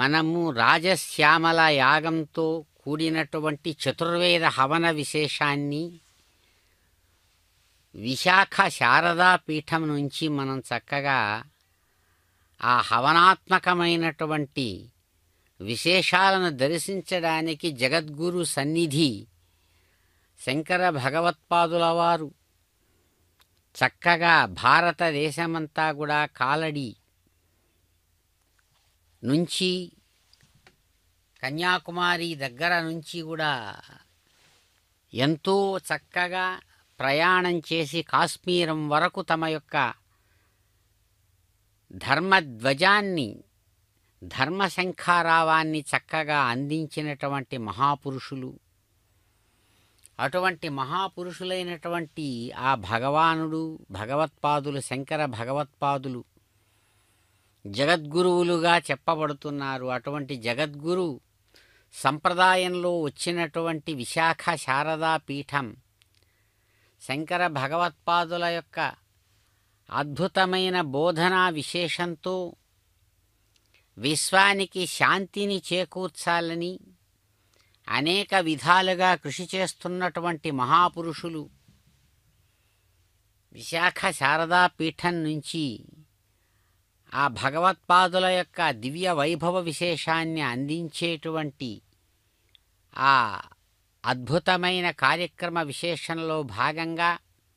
మనము రాజశ్యామల యాగంతో కూడినటువంటి చతుర్వేద హవన విశేషాన్ని విశాఖ శారదా పీఠం నుంచి మనం చక్కగా ఆ హవనాత్మకమైనటువంటి విశేషాలను దర్శించడానికి జగద్గురు సన్నిధి శంకర భగవత్పాదుల వారు చక్కగా భారతదేశమంతా కూడా కాలడి నుంచి కన్యాకుమారి దగ్గర నుంచి కూడా ఎంతో చక్కగా ప్రయాణం చేసి కాశ్మీరం వరకు తమ యొక్క ధర్మధ్వజాన్ని ధర్మశంఖారావాన్ని చక్కగా అందించినటువంటి మహాపురుషులు అటువంటి మహాపురుషులైనటువంటి ఆ భగవానుడు భగవత్పాదులు శంకర భగవత్పాదులు జగద్గురువులుగా చెప్పబడుతున్నారు అటువంటి జగద్గురు సంప్రదాయంలో వచ్చినటువంటి విశాఖ శారదా పీఠం శంకర భగవత్పాదుల యొక్క అద్భుతమైన బోధనా విశేషంతో విశ్వానికి శాంతిని చేకూర్చాలని అనేక విధాలుగా కృషి చేస్తున్నటువంటి మహాపురుషులు విశాఖ శారదా పీఠం నుంచి ఆ భగవత్పాదుల యొక్క దివ్య వైభవ విశేషాన్ని అందించేటువంటి ఆ అద్భుతమైన కార్యక్రమ విశేషంలో భాగంగా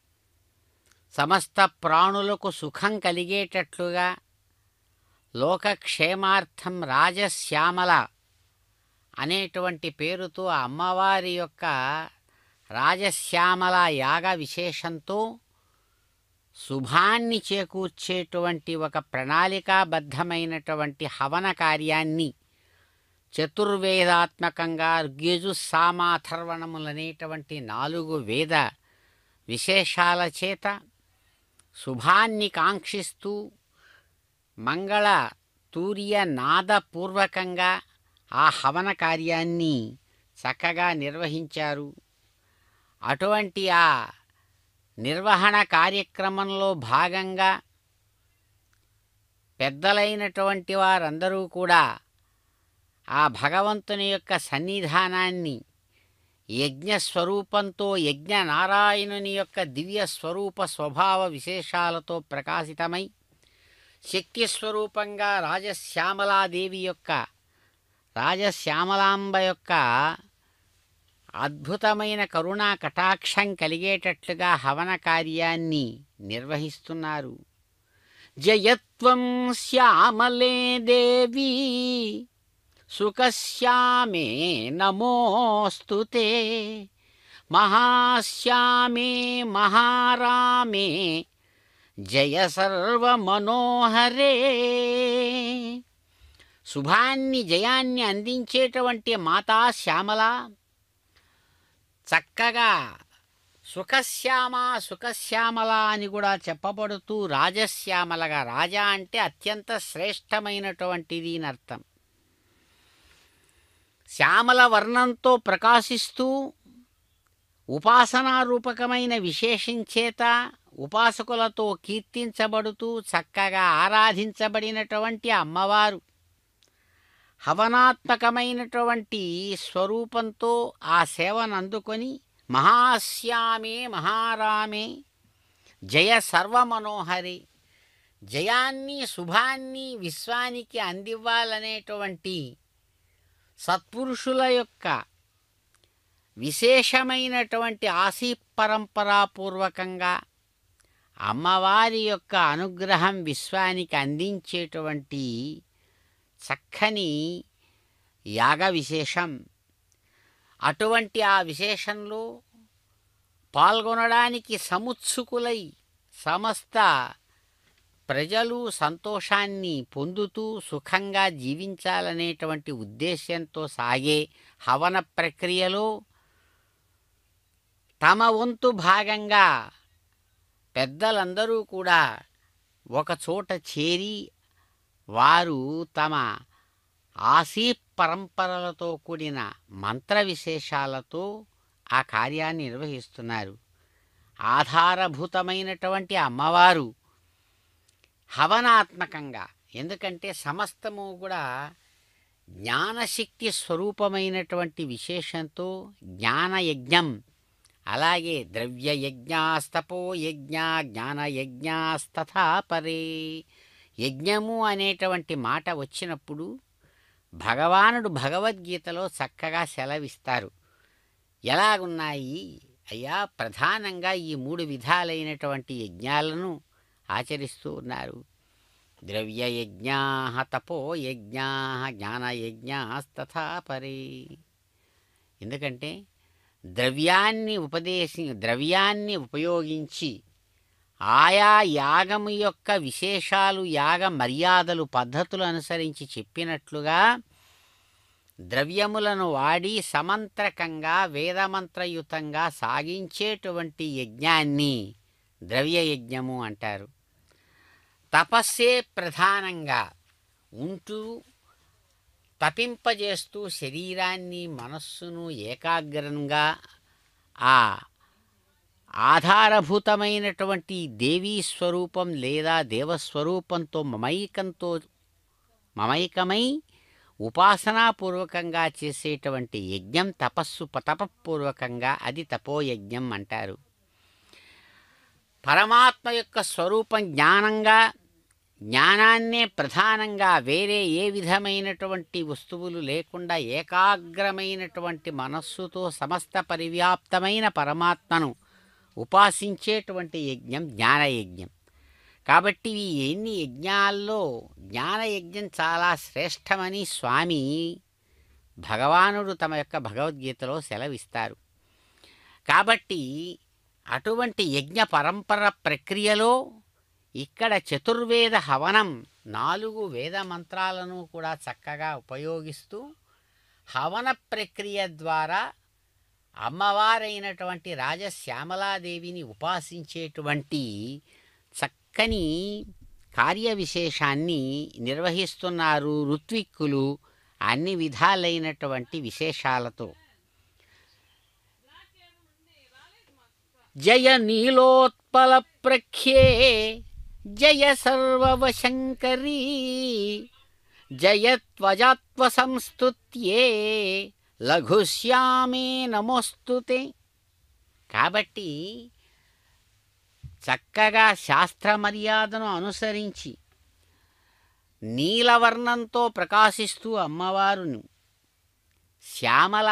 సమస్త ప్రాణులకు సుఖం కలిగేటట్లుగా లోకక్షేమార్థం రాజశ్యామల అనేటువంటి పేరుతో ఆ అమ్మవారి యొక్క రాజశ్యామల యాగ విశేషంతో శుభాన్ని చేకూర్చేటువంటి ఒక ప్రణాళికాబద్ధమైనటువంటి హవన కార్యాన్ని చతుర్వేదాత్మకంగా ఋగ్యజు సామాథర్వణములనేటువంటి నాలుగు వేద విశేషాల చేత శుభాన్ని కాంక్షిస్తూ మంగళ తూర్య నాదపూర్వకంగా ఆ హవన కార్యాన్ని చక్కగా నిర్వహించారు అటువంటి ఆ నిర్వహణ కార్యక్రమంలో భాగంగా పెద్దలైనటువంటి వారందరూ కూడా ఆ భగవంతుని యొక్క సన్నిధానాన్ని యజ్ఞస్వరూపంతో యజ్ఞ నారాయణుని యొక్క దివ్య స్వరూప స్వభావ విశేషాలతో ప్రకాశితమై శక్తి స్వరూపంగా రాజశ్యామలాదేవి యొక్క రాజశ్యామలాంబ యొక్క అద్భుతమైన కరుణా కటాక్షం కలిగేటట్లుగా హవన కార్యాన్ని నిర్వహిస్తున్నారు జయత్వం శ్యామలే దేవి సుఖశ్యామే నమోస్తు మహాశ్యామే మహారామే జయ సర్వమనోహరే శుభాన్ని జయాన్ని అందించేటువంటి మాతా శ్యామల చక్కగా సుఖశ్యామ సుఖశ్యామల అని కూడా చెప్పబడుతూ రాజశ్యామలగా రాజా అంటే అత్యంత శ్రేష్టమైనటువంటిది అని అర్థం శ్యామల వర్ణంతో ప్రకాశిస్తూ ఉపాసనారూపకమైన విశేషం చేత ఉపాసకులతో కీర్తించబడుతూ చక్కగా ఆరాధించబడినటువంటి అమ్మవారు హవనాత్మకమైనటువంటి స్వరూపంతో ఆ సేవను అందుకొని మహాశ్యామే మహారామే జయ సర్వమనోహరి జయాన్ని శుభాన్ని విశ్వానికి అందివ్వాలనేటువంటి సత్పురుషుల యొక్క విశేషమైనటువంటి ఆశీ పరంపరాపూర్వకంగా అమ్మవారి యొక్క అనుగ్రహం విశ్వానికి అందించేటువంటి చక్కని యాగ విశేషం అటువంటి ఆ విశేషంలో పాల్గొనడానికి సముత్సుకులై సమస్త ప్రజలు సంతోషాన్ని పొందుతూ సుఖంగా జీవించాలనేటువంటి ఉద్దేశ్యంతో సాగే హవన ప్రక్రియలో తమ వంతు భాగంగా పెద్దలందరూ కూడా ఒకచోట చేరి వారు తమ ఆశీ పరంపరలతో కూడిన మంత్ర విశేషాలతో ఆ కార్యాన్ని నిర్వహిస్తున్నారు ఆధారభూతమైనటువంటి అమ్మవారు హవనాత్మకంగా ఎందుకంటే సమస్తము కూడా జ్ఞానశక్తి స్వరూపమైనటువంటి విశేషంతో జ్ఞానయజ్ఞం అలాగే ద్రవ్యయజ్ఞాస్తపో యజ్ఞ జ్ఞానయజ్ఞాస్తథా పరే యజ్ఞము అనేటువంటి మాట వచ్చినప్పుడు భగవానుడు భగవద్గీతలో చక్కగా సెలవిస్తారు ఎలాగున్నాయి అయ్యా ప్రధానంగా ఈ మూడు విధాలైనటువంటి యజ్ఞాలను ఆచరిస్తూ ఉన్నారు ద్రవ్యయజ్ఞా తపో యజ్ఞా జ్ఞానయజ్ఞాస్తథా పరే ఎందుకంటే ద్రవ్యాన్ని ఉపదేశి ద్రవ్యాన్ని ఉపయోగించి ఆయా యాగము యొక్క విశేషాలు యాగ మర్యాదలు పద్ధతులు అనుసరించి చెప్పినట్లుగా ద్రవ్యములను వాడి సమంత్రకంగా వేదమంత్రయుతంగా సాగించేటువంటి యజ్ఞాన్ని ద్రవ్యయజ్ఞము అంటారు తపస్సే ప్రధానంగా ఉంటూ తపింపజేస్తూ శరీరాన్ని మనస్సును ఏకాగ్రంగా ఆ ఆధారభూతమైనటువంటి దేవీ స్వరూపం లేదా దేవస్వరూపంతో మమైకంతో మమైకమై ఉపాసనాపూర్వకంగా చేసేటువంటి యజ్ఞం తపస్సు తపపూర్వకంగా అది తపోయజ్ఞం అంటారు పరమాత్మ యొక్క స్వరూపం జ్ఞానంగా జ్ఞానాన్నే ప్రధానంగా వేరే ఏ విధమైనటువంటి వస్తువులు లేకుండా ఏకాగ్రమైనటువంటి మనస్సుతో సమస్త పరివ్యాప్తమైన పరమాత్మను ఉపాసించేటువంటి యజ్ఞం జ్ఞానయజ్ఞం కాబట్టి ఈ ఎన్ని యజ్ఞాల్లో జ్ఞానయజ్ఞం చాలా శ్రేష్టమని స్వామి భగవానుడు తమ యొక్క భగవద్గీతలో సెలవిస్తారు కాబట్టి అటువంటి యజ్ఞ పరంపర ప్రక్రియలో ఇక్కడ చతుర్వేద హవనం నాలుగు వేద మంత్రాలను కూడా చక్కగా ఉపయోగిస్తూ హవన ప్రక్రియ ద్వారా అమ్మవారైనటువంటి రాజశ్యామలాదేవిని ఉపాసించేటువంటి చక్కని కార్యవిశేషాన్ని నిర్వహిస్తున్నారు ఋత్విక్కులు అన్ని విధాలైనటువంటి విశేషాలతో జయ నీలోత్పల ప్రఖ్యే జయ సర్వవశంకరీ జయత్వజాత్వ సంస్తుత్యే లఘుశ్యామే నమోస్తుతే కాబట్టి చక్కగా శాస్త్ర మర్యాదను అనుసరించి నీలవర్ణంతో ప్రకాశిస్తూ అమ్మవారును శ్యామల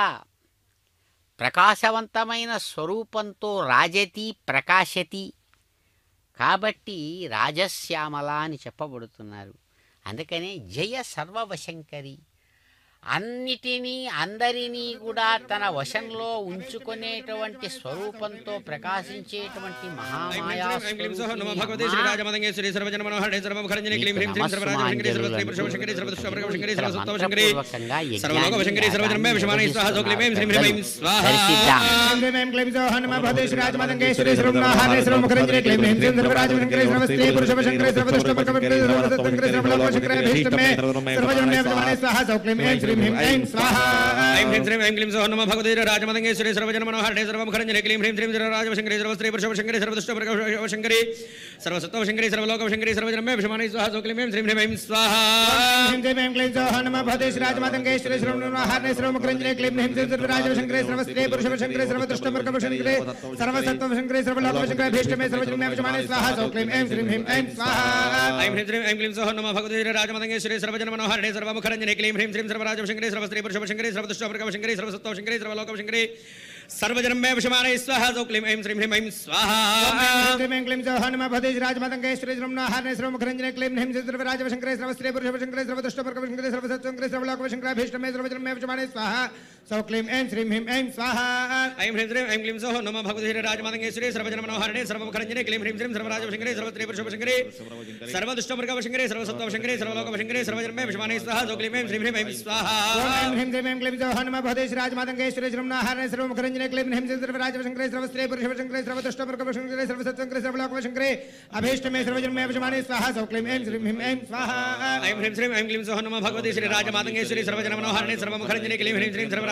ప్రకాశవంతమైన స్వరూపంతో రాజతి ప్రకాశతి కాబట్టి రాజశ్యామల అని చెప్పబడుతున్నారు అందుకనే జయ సర్వవశంకరి అన్నిటినీ అందరినీ కూడా తన వశంలో ఉంచుకునేటువంటి స్వరూపంతో ప్రకాశించేటువంటి మహామాయా నమ భగవతే శ్రీ రాజమదంగే శ్రీ సర్వజన మనోహరే సర్వముఖరంజని క్లీం హ్రీం శ్రీం సర్వరాజశంకరి సర్వశ్రీ పురుషశంకరి సర్వదుష్టవర్గశంకరి సర్వసత్వశంకరి సర్వలోకవశంకరి సర్వజన్మే విషమానై స్వాహ సౌక్లీం శ్రీం హ్రీం స్వాహ క్లీం క్లీం సోహ నమ భవతే శ్రీ రాజమదంగే శ్రీ సర్వనాహారే సర్వముఖరంజనే క్లీం హ్రీం శ్రీం సర్వరాజశంకరి సర్వస్త్రీ పురుషశంకరి సర్వదుష్టవర్గశంకరి సర్వసత్వశంకరి సర్వలోకశంకరి భీష్టమే సర్వజన్మే విద్యమానే స్వాహ సౌక్లీం హ్రీం శ్రీం హ్రీం ఐం స్వాహ ఐం హ్రీం శ్రీం ఐం క్లీం సోహ నమ భగవతే రాజమదంగే శ్రీ సర్వజన మనోహరే సర్వముఖరంజని క్లీం హ్రీం శ్రీం సర్వరాజశంకరి సర్వస్త్రీ పురుషశంకరి సర్వదుష్టవర్గశంకరి సర్వసత్వశంకరి సర్వలోకశంకరి సర్వజన్మే విషమానై స్వాహ సౌక్లీం శ్రీం హ్రీం స్వాహ హ్రీం శ్రీం ఐం క్లీం సోహ నమ భవతే శ్రీ రాజమదంగే శ్రీ సర్వనాహారే సర్వముఖరంజనే క్లీం హ్రీం శ్రీం సర్వరాజశంకరి సర్వస్త్రీ పురుషశంకరి సర్వదుష్టవర్గశంకరి సర్వసత్వశంకరి సర్వలోకశంకరి భీష్టమే సర్వజన్మే విద్యమానే స్వాహ సౌక్లీం ఐం శ్రీం హ్రీం ఐం స్వాహ ఐం హ్రీం శ్రీం ఐం క్లీం సోహ నమ భగవతే రాజమదంగే శ్రీ సర్వజన మనోహరే సర్వముఖరంజనే క్లీం హ్రీం శ్రీం సర్వరాజశంకరి సర్వస్త్రీ పురుషశంకరి సర్వదుష్టవర్గశంకరి సర్వసత్వశంకరి సర్వలోకశంకరి సర్వజన్మే విషమానై స్వాహ సౌక్లీం ఐం శ్రీం హ్రీం ఐం స్వాహ క్లీం క్లీం సోహ నమ భవతే శ్రీ రాజమదంగే శ్రీ సర్వనాహారే సర్వముఖరంజనే క్లీం హ్రీం శ్రీం సర్వరాజశంకరి సర్వస్త్రీ పురుషశంకరి సర్వదుష్టవర్గశంకరి సర్వసత్వశంకరి సర్వలోకశంకరి భీష్టమే సర్వజన్మే విద్యమానే స్వాహ సౌక్లీం ఐం శ్రీం హ్రీం ఐం స్వాహ ఐం హ్రీం శ్రీం ఐం క్లీం సోహ నమ భగవతే రాజమాతంగే శ్రీ సర్వజన మనోహరణే సర్వముఖరంజనే క్లీం హ్రీం శ్రీం సర్వరాజశంకరే సర్వత్రీ పురుషశంకరే సర్వదుష్టమృగవశంకరే సర్వసత్వశంకరే సర్వలోకవశంకరే సర్వజన్మే విషమానే స్వాహ సౌక్లీం ఐం శ్రీం హ్రీం ఐం స్వాహ ఓం హ్రీం శ్రీం ఐం క్లీం సోహ నమ భవతే శ్రీ రాజమాతంగే శ్రీ సర్వనాహారే సర్వముఖరంజనే క్లీం హ్రీం శ్రీం సర్వరాజశంకరి సర్వస్త్రీ పురుషశంకరి సర్వదుష్టవర్గశంకరి సర్వసత్వశంకరి సర్వలోకశంకరి అభీష్టమే సర్వజన్మే విద్యమానే స్వాహ సౌక్లీం ఐం శ్రీం హ్రీం ఐం స్వాహ ఐం హ్రీం శ్రీం ఐం క్లీం సోహ నమ భగవతే శ్రీ రాజమాతంగే శ్రీ సర్వజన మనోహరణే సర్వముఖరంజనే క్లీం హ్రీం శ్రీం సర్వరాజ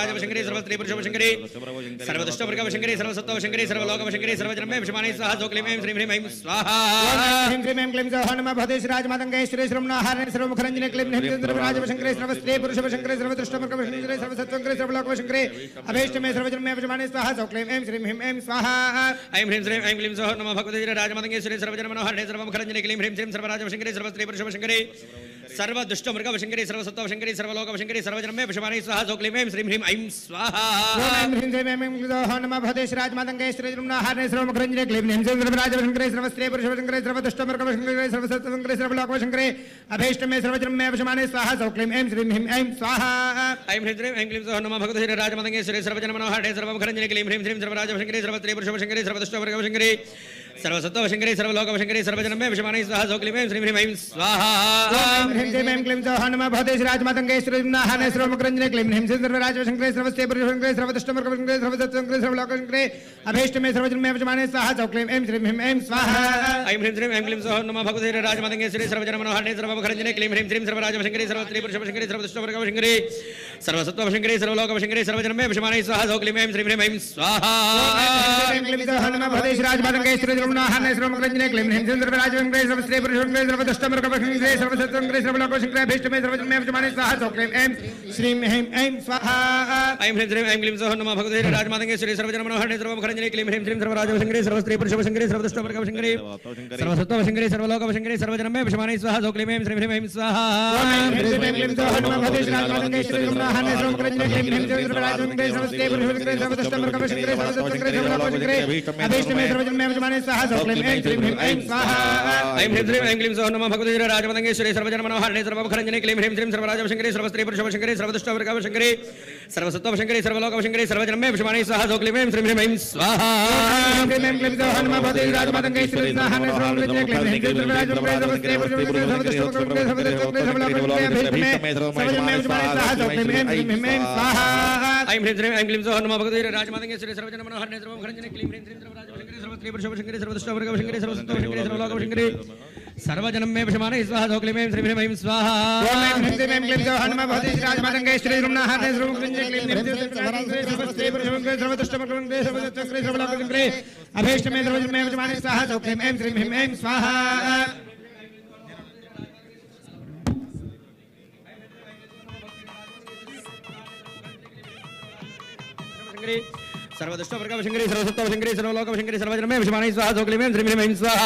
सर्वराजवशङ्करी सर्वस्त्रीपुरुषवशङ्करी सर्वदुष्टवर्गवशङ्करी सर्वसत्त्ववशङ्करी सर्वलोकवशङ्करी सर्वजनमे विषमाणि स्वाहा सोक्लीं ऐं श्रीं ह्रीं ऐं स्वाहा ह्रीं श्रीं ऐं क्लीं सौः नमः भवते श्रीराजमातङ्गेश्वरी श्रवणाहारणे सर्वमुखरञ्जने क्लीं ह्रीं श्रीं सर्वराजवशङ्करे सर्वस्त्रे पुरुषवशङ्करे सर्वदृष्टमर्कवशङ्करे सर्वसत्त्वङ्करे सर्वलोकवशङ्करे अभीष्टमे सर्वजन्मे विषमाणे स्वाहा सौ क्लीं ऐं श्रीं ह्रीं ऐं स्वाहा ऐं ह्रीं श्रीं ऐं क्लीं सौः नमः भगवते राजमातङ्गेश्वरी सर्वजनमनोहरणे सर्वमुखरञ्जने क्लीं ह्रीं श्रीं सर्वराजवशङ्करी सर्वस्त्रीपुरुषवशङ्करी सर्वदुष्टमृगवशङ्करी सर्वसत्त्ववशङ्करी सर्वलोकवशङ्करी सर्वजनमे विषमाणि स्वाहा सौ क्लीं ऐं श्रीं ह्रीं ऐं स्वाहा ॐ ह्रीं श्रीं ऐं क्लीं सौः नमः भवते श्रीराजमातङ्गेश्वरी श्रवणाहारणे सर्वमुखरञ्जने क्लीं ह्रीं श्रीं सर्वराजवशङ्करे सर्वस्त्रे पुरुषवशङ्करे सर्वदुष्टमर्कवशङ्करे सर्वसत्त्वङ्करे सर्वलोकवशङ्करे अभीष्टमे सर्वजन्मे विषमाणे स्वाहा सौ क्लीं ऐं श्रीं ह्रीं ऐं स्वाहा ऐं ह्रीं श्रीं ऐं क्लीं सौः नमः भगवते राजमातङ्गेश्वरी सर्वजनमनोहरणे सर्वमुखरञ्जने क्लीं ह्रीं श्रीं सर्वराजवशङ्करी सर्वस्त्रीपुरुषवशङ्करी सर्वदुष्टवर्गवशङ्करी सर्वसत्त्ववशङ्करी सर्वलोकवशङ्करी सर्वजनमे विषमाणि स्वाहा सौ क्लीं ऐं श्रीं ह्रीं ऐं स्वाहा ॐ ह्रीं श्रीं ऐं क्लीं सौः नमः भवते श्रीराजमातङ्गेश्वरी नाहने सर्वमुखरञ्जने क्लीं ह्रीं श्रीं सर्वराजवशङ्करे सर्वस्ते पुरुषवशङ्करे सर्वदुष्टमर्कवशङ्करे सर्वसत्त्वङ्करे सर्वलोकवशङ्करे अभीष्टमे सर्वजन्मे विषमाणे स्वाहा सौ क्लीं ऐं श्रीं ह्रीं ऐं स्वाहा ऐं ह्रीं श्रीं ऐं क्लीं सौः नमः भगवते राजमातङ्गेश्वरी सर्वजनमनोहरणे सर्वमुखरञ्जने क्लीं ह्रीं श्रीं सर्वराजवशङ्करी सर्वस्त्रीपुरुषवशङ्करी सर्वदुष्टवर्गवशङ्करी सर्वसत्त्ववशङ्करी सर्वलोकवशङ्करी सर्वजनमे विषमाणि स्वाहा सौ क्लीं ऐं श्रीं ह्रीं ऐं स्वाहा ऐं क्लीं सौः नमः भवते श्रीराजमातङ्गेश्वरी नाहने सर्वमुखरञ्जने क्लीं ह्रीं श्रीं सर्वराजवशङ्करे सर्वस्ते पुरुषवशङ्करे सर्वदुष्टमर्कवशङ्करे सर्वसत्त्वङ्करे सर्वलोकवशङ्करे अभीष्टमे सर्वजन्मे विषमाणे स्वाहा सौ क्लीं ऐं श्रीं ह्रीं ऐं स्वाहा ऐं ह्रीं श्रीं ऐं क्लीं सौः नमः भगवते राजमातङ्गेश्वरी सर्वजनमनोहरणे सर्वमुखरञ्जने क्लीं ह्रीं श्रीं सर्वराजवशङ्करी सर्वस्त्रीपुरुषवशङ्करी सर्वदुष्टवर्गवशङ्करी सर्वसत्त्ववशङ्करी सर्वलोकवशङ्करी सर्वजनमे विषमाणि स्वाहा सौ क्लीं ऐं श्रीं ह्रीं ऐं स्वाहा ऐं ह्रीं श्रीं ऐं क्लीं सौः नमः भगवते राजमातङ्गेश्वरी सर्वजनमनोहरणे सर्वमुखरञ्जने क्लीं ह्रीं श्रीं सर्वराजवशङ्करी सर्वस्त्रीपुरुषवशङ्करी सर्वदुष्टवर्गवशङ्करी सर्वसत्त्ववशङ्करी सर्वलोकवशङ्करी सर्वजनमे विषमाणि स्वाहा सौ क्लीं ऐं श्रीं ह्रीं ऐं स्वाहा ऐं ह्रीं श्रीं ऐं क्लीं सौः नमः भगवते राजमातङ्गेश्वरी सर्वजनमनोहरणे सर्वमुखरञ्जने क्लीं ह्रीं श्रीं सर्वराजवशङ्करी सर्वस्त्रीपुरुषवशङ्करी सर्वदुष्टवर्गवशङ्करी सर्वसत्त्ववशङ्करी सर्वलोकवशङ्करी सर्वजनं मे विषमाणे स्वाहा सौ क्लीं ऐं श्रीं ह्रीं ऐं स्वाहा अभीष्टमे सर्वजन्मे विषमाणे स्वाहा सौ क्लीं ऐं श्रीं ह्रीं ऐं स्वाहा सर्वदुष्टवर्गवशङ्करी सर्वसत्त्ववशङ्करी सर्वलोकवशङ्करी सर्वजनमे विषमाणे स्वाहा सौ क्लीं ऐं श्रीं ह्रीं ऐं स्वाहा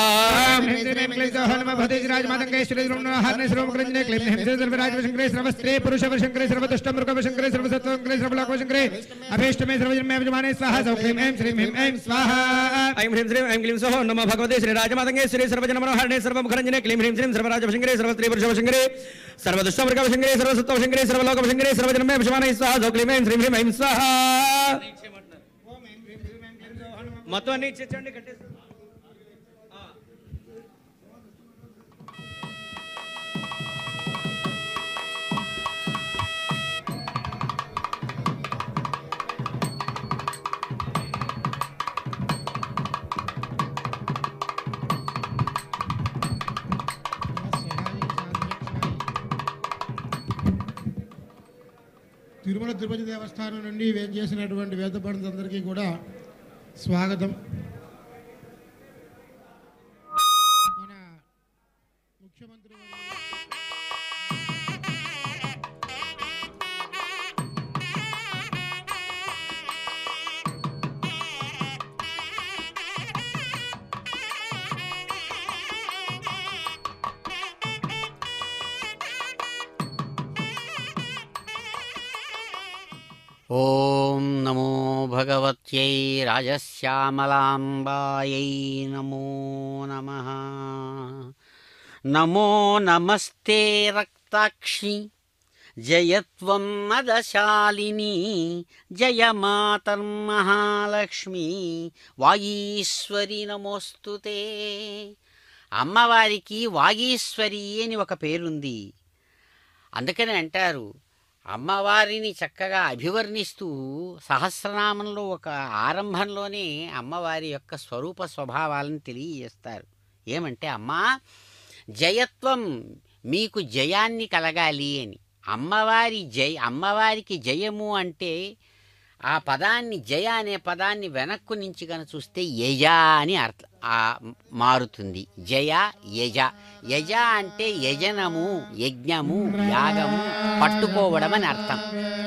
अभीष्टमे सर्वजन्मे विजमाने स्वाहा सौ क्लीं ऐं श्रीं ह्रीं ऐं स्वाहा ऐं ह्रीं श्रीं ऐं क्लीं सौः नमः भगवते श्रीराजमातङ्गेश्वरी सर्वजनमनोहरणे सर्वमुखरञ्जने क्लीं ह्रीं श्रीं सर्वराजवशङ्करे सर्वस्त्रीपुरुषवशङ्करे सर्वदुष्टवर्गवशङ्करे सर्वसत्त्ववशङ्करे सर्वलोकवशङ्करे सर्वजनमे विषमाणे स्वाहा सौ क्लीं ऐं श्रीं ह्रीं ऐं स्वाहा మొత్తం అన్ని ఇచ్చేచ్చండి కట్టేసి తిరుమల తిరుపతి దేవస్థానం నుండి వేం చేసినటువంటి వేద పండితులందరికీ కూడా స్వాగతం మన ముఖ్యమంత్రి వర్యులు ॐ नमो भगवत्यै राजश्यामलाम्बायै नमो नमः नमो नमस्ते रक्ताक्षि जयत्वं मदशालिनी जय మాతర్మహాలక్ష్మి వాగీశ్వరి నమోస్తు అమ్మవారికి వాగీశ్వరి అని ఒక పేరుంది అందుకని అంటారు అమ్మవారిని చక్కగా అభివర్ణిస్తూ సహస్రనామంలో ఒక ఆరంభంలోనే అమ్మవారి యొక్క స్వరూప స్వభావాలను తెలియజేస్తారు ఏమంటే అమ్మా జయత్వం మీకు జయాన్ని కలగాలి అని అమ్మవారి జయ అమ్మవారికి జయము అంటే ఆ పదాన్ని జయ అనే పదాన్ని వెనక్కు నుంచి కనుక చూస్తే యజ అని అర్థ ఆ మారుతుంది జయ యజ యజ అంటే యజనము యజ్ఞము యాగము పట్టుకోవడం అని అర్థం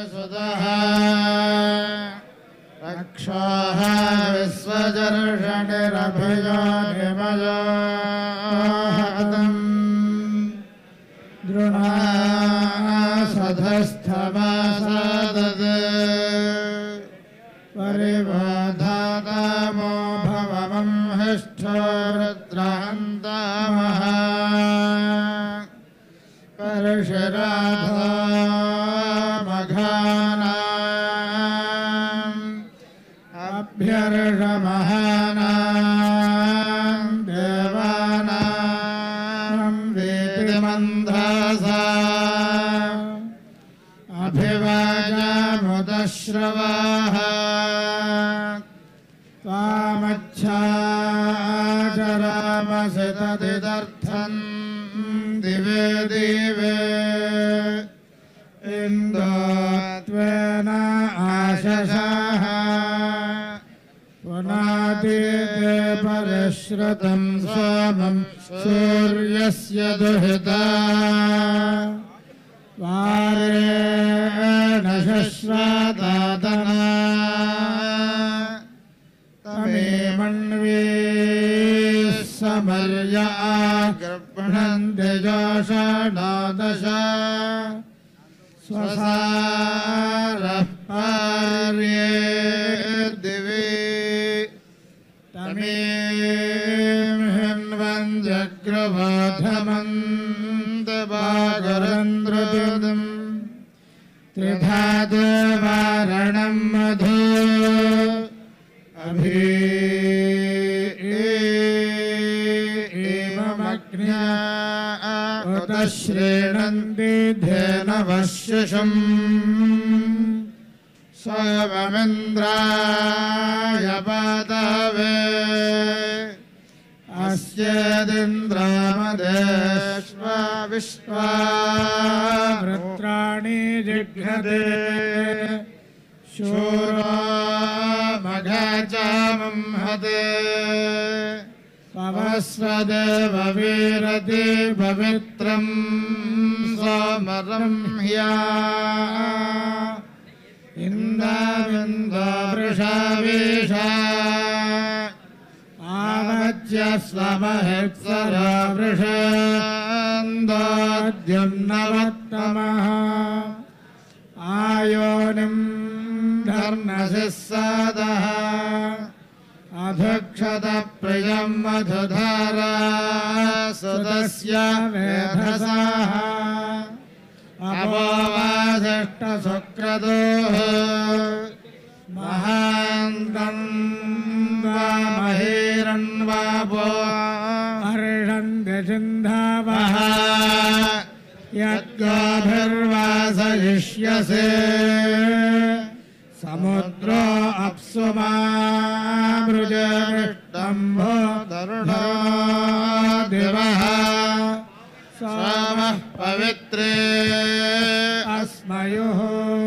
రక్షాః విశ్వజర్షణిరభిజో నిమయోహతం ద్రుణా సధస్థమాసదద్ పరివాధాతామో భవమం హిష్ఠో రుద్రహంతామః परशराधामघानाम् अभ्यर्षमहानाम् देवानाम् वेदिमन्धासा अभिवाजामुदश्रवाः त्वामच्छाचरामसि तदिदर्थम् दिवे दिवे इन्दोत्वेन आशशाः पुनातीते परिश्रुतं सोमं सूर्यस्य दुहिता वारेण शश्वतादना तमेमन्वे समर्या गर्भणन्ति जोषणादश स्वसारः पार्ये दिवे तमेहिन्वञ्जग्रबाधमन्तबागरन्द्रदम् त्रिधा देवारणं मधु अभि एवमग्न्या उत श्रीणन्ति धेनवश्यशम् सोममिन्द्राय पादवे अस्यदिन्द्रामदेश्व विश्वा वृत्राणि जिघ्नते शूरो मघचामं हते पवस्वदेव वीरति पवित्रं सोमरं ह्या इन्दाविन्दवृषावेशा आवच्य स्वमहेत्सरा वृषन्दोद्यं नवत्तमः आयोनिं धर्मसि सदः अधक्षतप्रियं मधुधारा सुतस्य वेधसः अपोवासिष्टसुक्रतोः महान्तम् वामहेरन्वापो हर्षन्ति सिन्धावः यद्गाभिर्वासयिष्यसे समुद्रो अप्सुमामृजमिष्टम्भो तरुणो दिवः सोमः पवित्रे अस्मयुः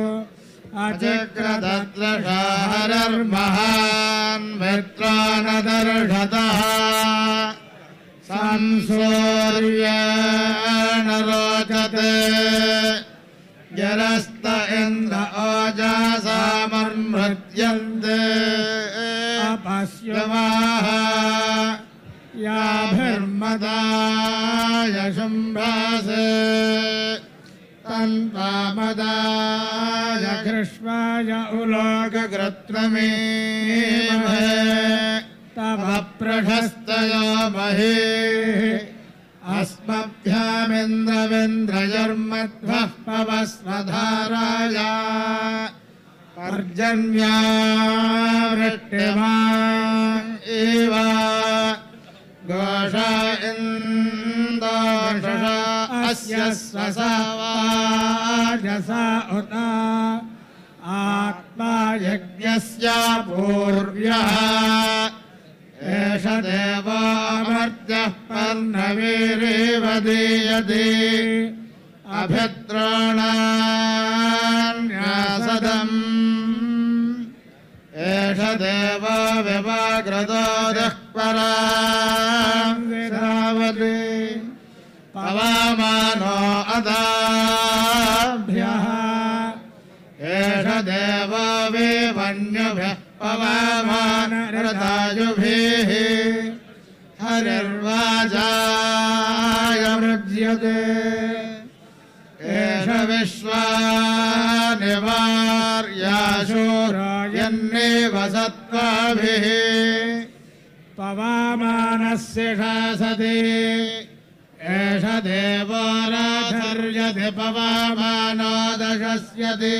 अचक्रदद्रषाहरर्महान् मित्रो न दर्शतः संसूर्येण रोचते जरस्त इन्द्र ओजासामर्मृत्यन्ते अपश्यवाः याभिर्मदाय शुम्भासे तन्वामदाय कृष्वाय उलोककृत्रमेमहे तव प्रशस्तयो महे अस्मभ्यामिन्द्रविन्द्रजर्मध्वः पवस्वधाराय पर्जन्या वृष्टिमान् एव घोष इन्दोष अस्य स्वसवाजसा उत आत्मा यज्ञस्य पूर्व्यः एष देवामर्त्यः पर्णवीरेव दीयते अभिद्रोणा देवो विवाग्रदोदः परावति पवामानो अदाभ्यः एष देवो विवन्युभ्यः पवामानरदायुभिः हरिर्वाजाय मृज्यते एष विश्वानिवार्याशोरायन्नेव सत्त्वाभिः पवामानस्य शासति एष देवो राधर्यति पवामानो दशस्यति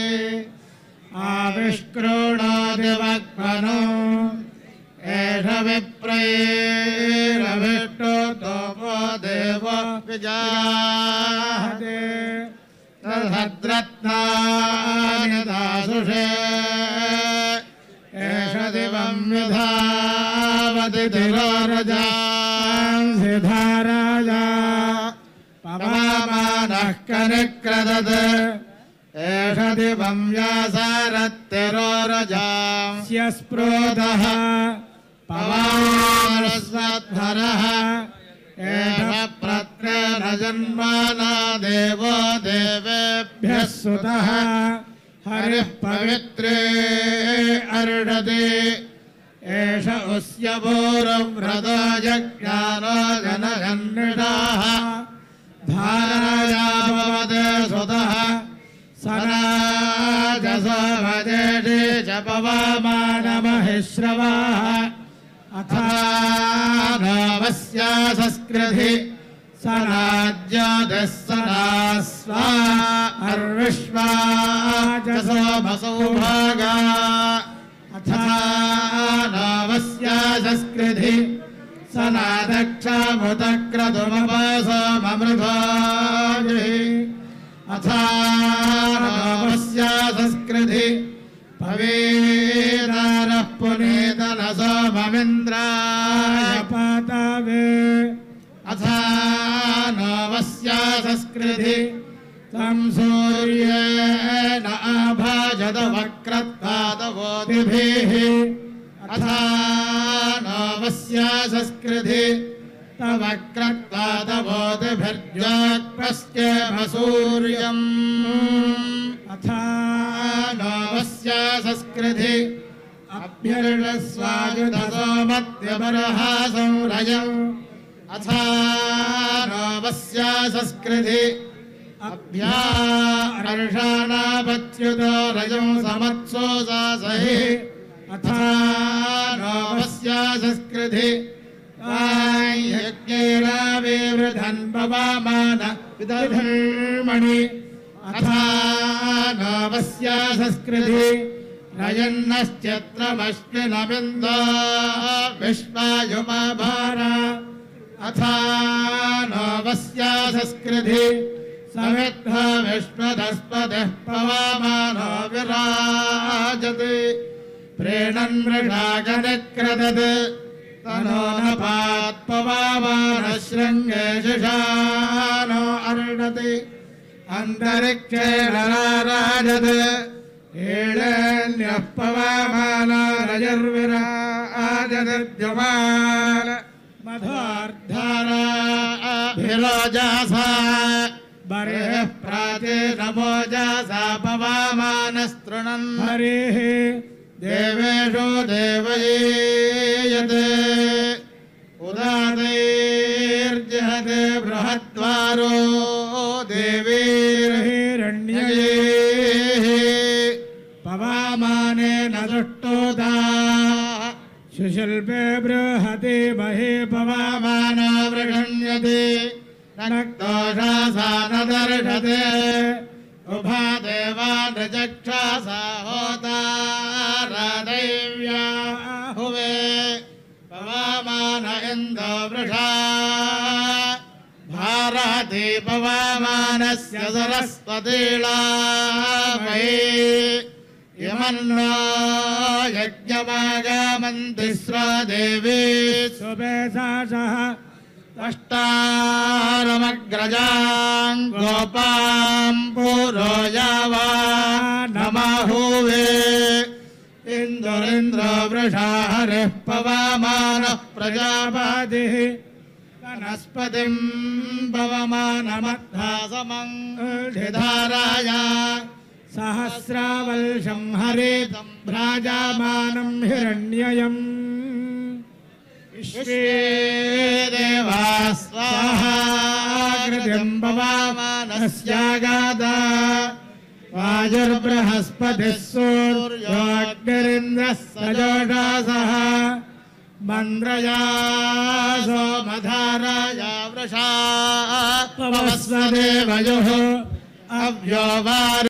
आविष्कृणोति वक्मनो एष विप्रैरभिष्टो तोपो देवो विजाहते तद्रत्नानि दासुषे एष दिवं विधावति तिरोरजांसि धाराजा पवामानः कनिक्रदत् एष दिवं व्यासारत्तिरोरजांस्य स्प्रोदः पवानस्वध्वरः एष प्रत्रेण जन्माना देवो देवेभ्यः सुतः हरिः पवित्रे अर्णदे एष उस्य भूरव्रतो जज्ञानो जनजन्निषाः धारायापवदे सुतः सराजसमजेषे च पवामानमहिश्रवाः अथा नावस्या संस्कृति सनाज्योतिः सनास्वा अर्विश्वा च सोमसौभागा अथा नावस्या संस्कृति सनादक्षामुदक्रतुमपसोममृधाजिः अथा नावस्या संस्कृति भवेदारः पुनीतन सोममिन्द्राय पातवे अथा नवस्या संस्कृति तं सूर्येण आभाजत वक्रत्वादवोतिभिः अथा नवस्या संस्कृति तवक्रत्वादवोतिभिर्जाक्पश्चेम सूर्यम् अथा नवस्या संस्कृति अभ्यर्णस्वायुधसोमत्यपरहासंरयम् अथा नवस्या संस्कृति अभ्या अर्षाणापच्युतो रजं समत्सो सासहि अथा नवस्या संस्कृति यज्ञैराविवृधन् पवामान विदधर्मणि अथा नवस्या संस्कृति रयन्नश्चत्रमश्विनबिन्दो विश्वायुमाभार अथा नवस्या संस्कृति समिद्ध विश्वदस्पतिः पवामानो विराजति प्रेणन् मृषागनिक्रदत् तनो न पात्पवामानशृङ्गे शिशानो अर्णति अन्तरिक्षेण राजत् एळेऽन्यः पवामानो रजर्विराजद्युमान् मधोर्धाराभिरोजासा बर्हिः प्राचीनमोजासा पवामानस्तृणन् हरिः देवेषु देवयीयते उदादैर्जहते बृहद्वारो देवीर्हिरण्यैः पवामानेन दुष्टोदा सुशिल्पे बृहति महे पवामाना वृषण्यते नक्तोषासा न दर्शते उभा देवा नृचक्षासा होतारादैव्या हुवे पवामान इन्दो वृषा भारति पवामानस्य सरस्वतीलामये यमन्नो यज्ञमागामन्ति देवी सुपेशासः अष्टारमग्रजां गोपां पुरो यावा नमहुवे इन्दो सूरेन्द्रो वृषा हरिः पवमानः प्रजापतिः वनस्पतिम् पवमानमद्धासमम् धाराय सहस्रावल्शम् हरेतम् भ्राजामानम् हिरण्ययम् विश्वे देवाः स्वाहाकृतिम् पवामानस्यागादा वायुर्बृहस्पतिः सूर्योऽग्निरिन्द्रः सजोषासः मन्द्रया सोमधाराया वृषा पवस्वदेवयोः अव्यो वारि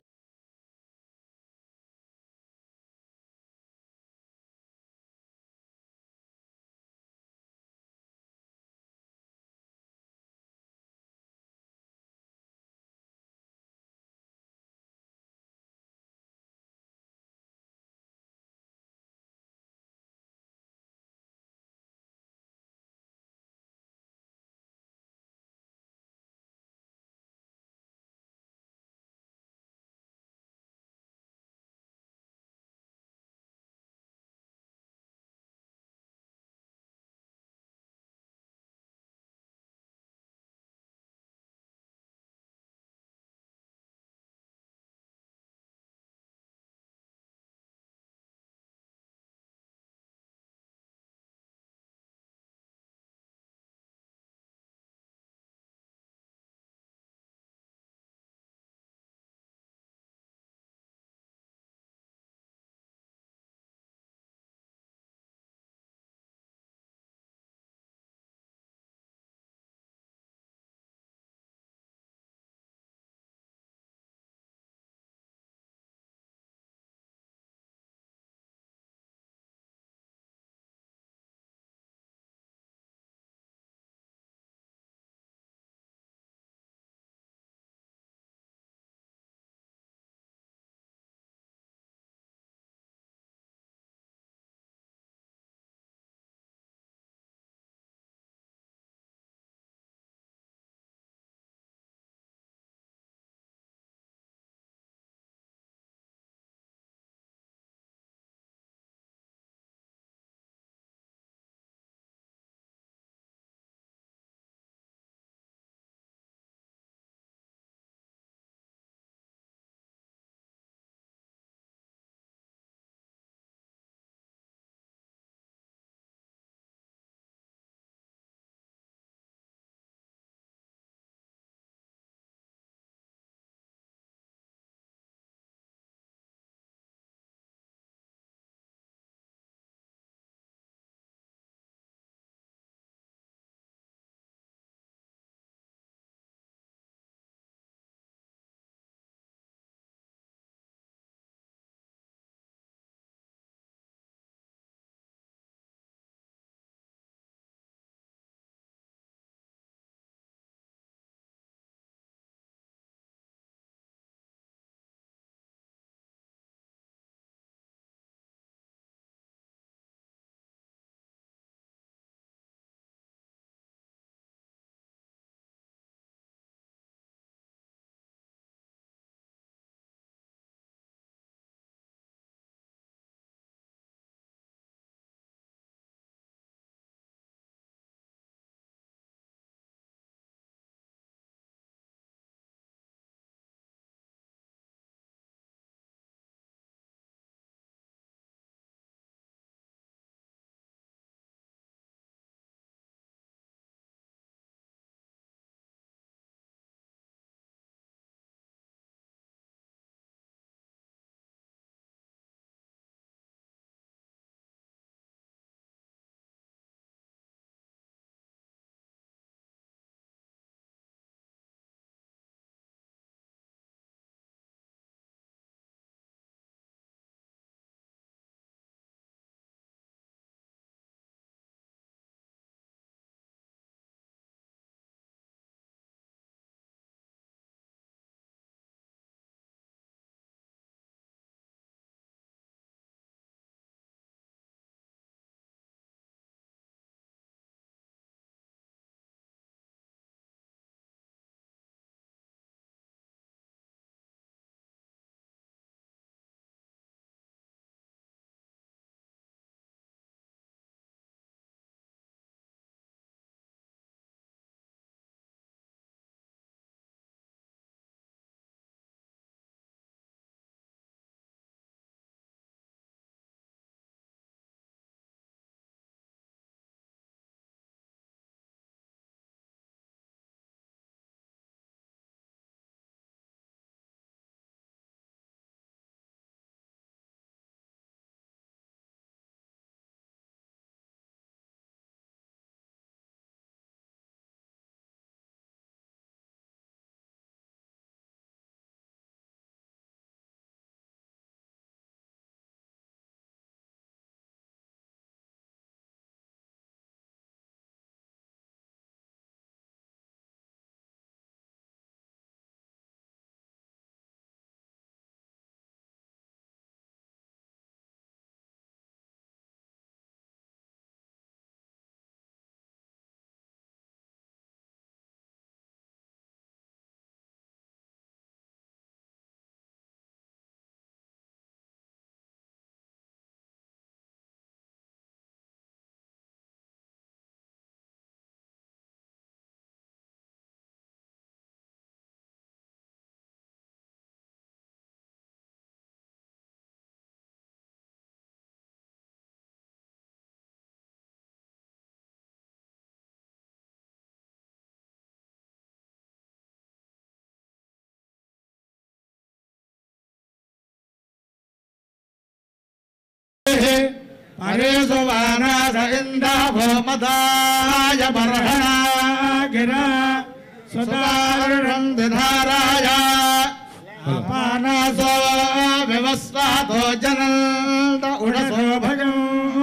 పరేషు వానాద ఇందాభో మదాయ బర్హణ గిరా సుదారుణం దిధారాయ అపానాసో వివస్వాతో జనంత ఉడసో భగం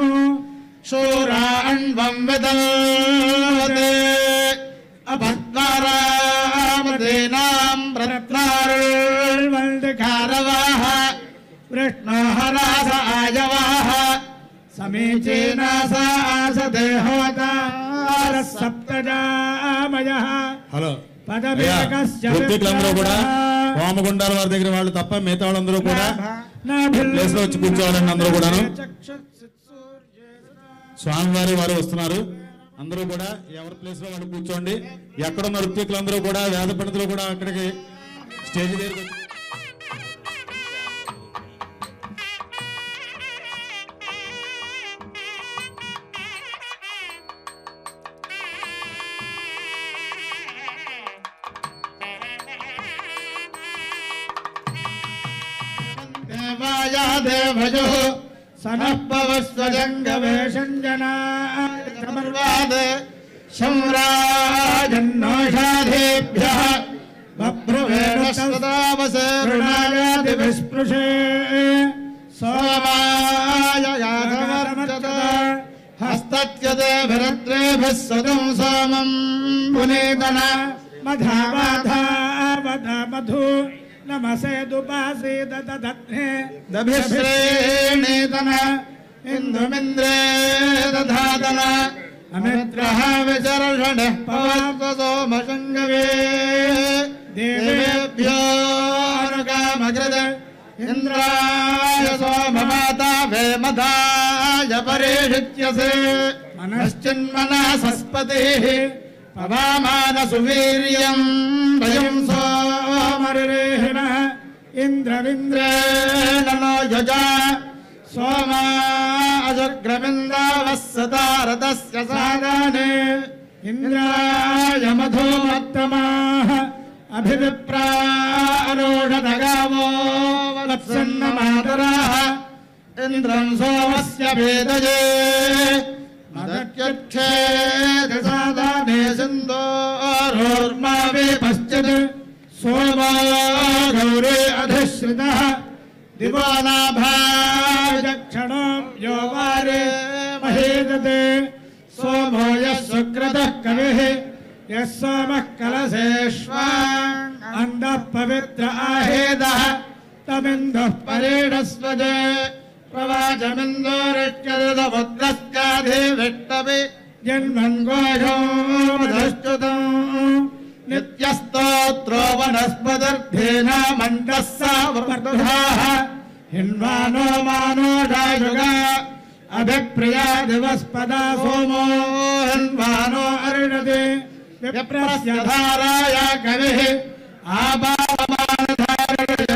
శూరాణ్వం విదల్వతే అపద్వారామదీనాం ప్రత్నార్వల్దికారవాः వృష్ణోహరాస ఆయవాः సమీచీనాసాసదేహోతార సప్తజామయः హలో పదవేకస్య వృత్తికులందరూ కూడా వామగుండాల వారి దగ్గర వాళ్ళు తప్ప మిగతా వాళ్ళందరూ కూడా ప్లేస్ లో వచ్చి కూర్చోవాలండి అందరూ కూడాను స్వామివారి వారు వస్తున్నారు అందరూ కూడా ఎవరి ప్లేస్ లో వాళ్ళు కూర్చోండి ఎక్కడున్న ఋత్వికులందరూ కూడా వేద పండితులు కూడా అక్కడికి స్టేజ్ దగ్గరికి వచ్చి దేవాయ దేవజో సనఃపవస్వజంగవేషంజనామర్వాద శంరాజన్నోషాధేభ్యः బభ్రువేణస్వదావసేరుణాయాది విస్పృశే సోమాయ యాగమర్చత హస్తత్యదేభిరత్రేభిः సుతం సోమం పునీతన మధావాధావద మధు నమసేదుపాసీద దధత్నే దభిశ్రేణీతన ఇందుమింద్రే దధాతన అమిత్రః విచర్షణః పవత్వ సోమశంగవే దేవేభ్యో అనుకామకృత ఇంద్రాయ సోమమాతా వేమధాయ పరేషిత్యసే మనశ్చిన్మనసస్పతిः పవామాన సువీర్యం వయం సోమరిరేహిణ ఇంద్రవింద్రేణ నో యజా सोमाजग्रविन्दावस्सतारतस्य सादाने इन्द्राय मधुमत्तमाः अभिविप्रारोढदगावो वत्सन्नमातराः इन्द्रम् सोमस्य वेदये मदत्यक्षेदसादाने सिन्दोरोर्मावे पश्चित् सोमा गौरे अधिश्रितः दिवानाभाजक्षणो यो वारे महेदते सोमो यः सुक्रतः कविः यः सोमः कलशेष्वा अन्दः पवित्र आहेदः तमिन्दुः परेणस्वजे प्रवाचमिन्दोरिष्यदमुद्रस्याधिविष्टपि जन्मन् गोषो मधश्च्युतम् नित्यस्तोत्रो वनस्पतिर्धेना मण्डः सावर्धाः हिन्वानो मानो डायुगा अभिप्रिया दिवस्पदा सोमो हिन्वानो अर्णते विप्रस्य धाराया कविः आबावमानधारणते